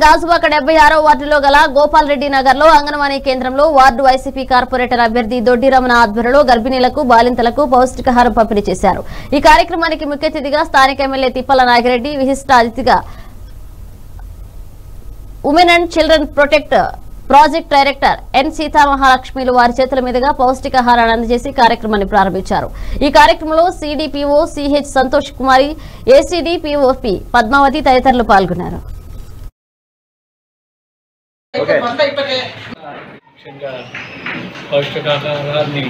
గాజువాక డెబ్బై ఆరో వార్డులో గల గోపాల్ రెడ్డి నగర్ లో అంగన్వాడీ కేంద్రంలో వార్డు వైసీపీ కార్పొరేటర్ అభ్యర్థి దొడ్డి రమణ ఆధ్వర్యంలో గర్భిణీలకు బాలింతలకు పౌష్టికాహారం పంపిణీ చేశారు ఈ కార్యక్రమానికి ముఖ్య అతిథిగా స్థానిక ఎమ్మెల్యే తిప్పల నాగిరెడ్డి విశిష్ట అతిథిగా women and children protect project director N సీతామహాలక్ష్మిలు వారి చేతుల మీదుగా పౌష్టికాహారాన్ని అందజేసి కార్యక్రమాన్ని ప్రారంభించారు ఈ కార్యక్రమంలో CDPO CH Santosh Kumari ACDPO Padmavati తదితరులు పాల్గొన్నారు ముఖ్యంగా పౌష్టికాహారాన్ని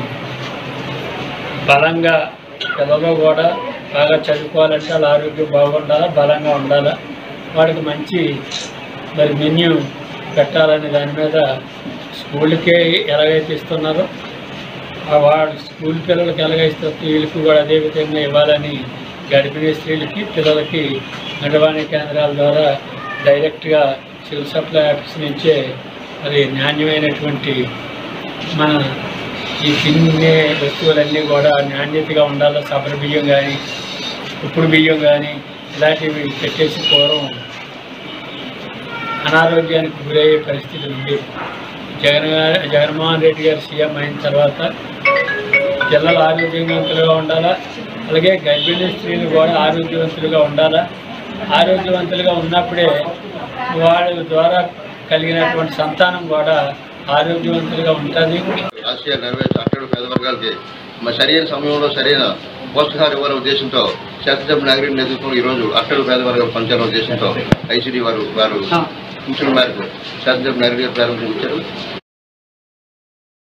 బలంగా పిల్లలు కూడా బాగా చదువుకోవాలంటే వాళ్ళ ఆరోగ్యం బాగుండాలా బలంగా ఉండాలా వాడికి మంచి మరి మెన్యూ పెట్టాలనే దాని మీద స్కూల్కే ఎలాగైతే ఇస్తున్నారో ఆ వాడు స్కూల్ పిల్లలకి ఎలాగైతే వీళ్ళకి కూడా అదే విధంగా ఇవ్వాలని గర్భిణీ స్త్రీలకి పిల్లలకి అంగన్వాడీ కేంద్రాల ద్వారా డైరెక్ట్గా సివిల్ సప్లై ఆఫీస్ నుంచే మరి నాణ్యమైనటువంటి మన ఈ తినే వస్తువులన్నీ కూడా నాణ్యతగా ఉండాలి సబర బియ్యం కానీ ఉప్పుడు బియ్యం కానీ ఇలాంటివి పెట్టేసి పూర్వం అనారోగ్యానికి గురయ్యే పరిస్థితి ఉంది జగన్ గారు జగన్మోహన్ రెడ్డి గారు సీఎం అయిన తర్వాత పిల్లలు ఆరోగ్యవంతులుగా ఉండాలా అలాగే గర్భిణీ స్త్రీలు కూడా ఆరోగ్యవంతులుగా ఉండాలా ఆరోగ్యవంతులుగా ఉన్నప్పుడే వాళ్ళ ద్వారా కలిగినటువంటి సంతానం కూడా ఆరోగ్యవంతులుగా ఉంటుంది రాజకీయ నెరవేర్చి అట్టడు పేద వర్గాలకి మరి సరైన సమయంలో సరైన పోషకాహారం ఇవ్వాలనే ఉద్దేశంతో శాసనసభ నాగరిక నేతృత్వంలో ఈరోజు అట్టడు పేద వర్గాలు పంచాలనే ఉద్దేశంతో ఐసీడీ వారు వారు సూచన మేరకు శాసనసభ నాగరిక ప్రారంభించారు